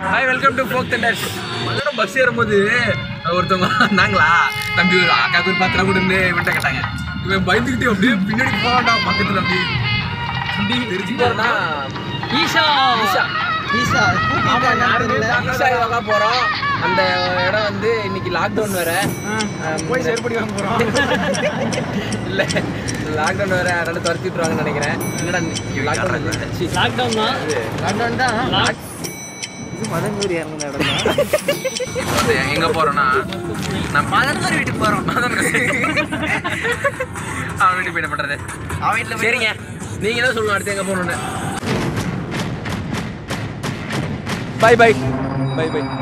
hi welcome to folk thunders மதியானம் bus ஏறும்போது ஒருத்தவங்க வந்தாங்களா தம்பி ஒரு அக்காவுக்கு ஒரு பத்திரம் கொடுன்னு விட்ட கேட்டாங்க இவன் பயந்துக்கிட்டு அப்படியே பின்னாடி போவான்டா பக்கத்தில் அப்படியே தம்பி திருச்சி போறனா ஈஷா ஈஷா ஈஷா ஈஷா யோகா போறோம் அந்த இடம் வந்து இன்னைக்கு லாக்டவுன் வேற போய் செருப்படி வாங்க போறோம் இல்ல லாக்டவுன் வேற அதனால துரத்தி விட்டுருவாங்கன்னு நினைக்கிறேன் என்னடா லாக்டவுன் லாக்டவுன் தான் லாக்டவுன் தான் மதங்கூரி இறங்கின இடம் இப்போ வந்து எங்க போறோம்னா நம்ம மதன்மாரி வீட்டுக்கு போறோம் மதன் அவன் வீட்டுக்கு போய் என்ன பண்றது அவன் வீட்டுல சரிங்க நீங்க தான் சொல்லணும் அடுத்து எங்க போகணும்னு பை பை பை பை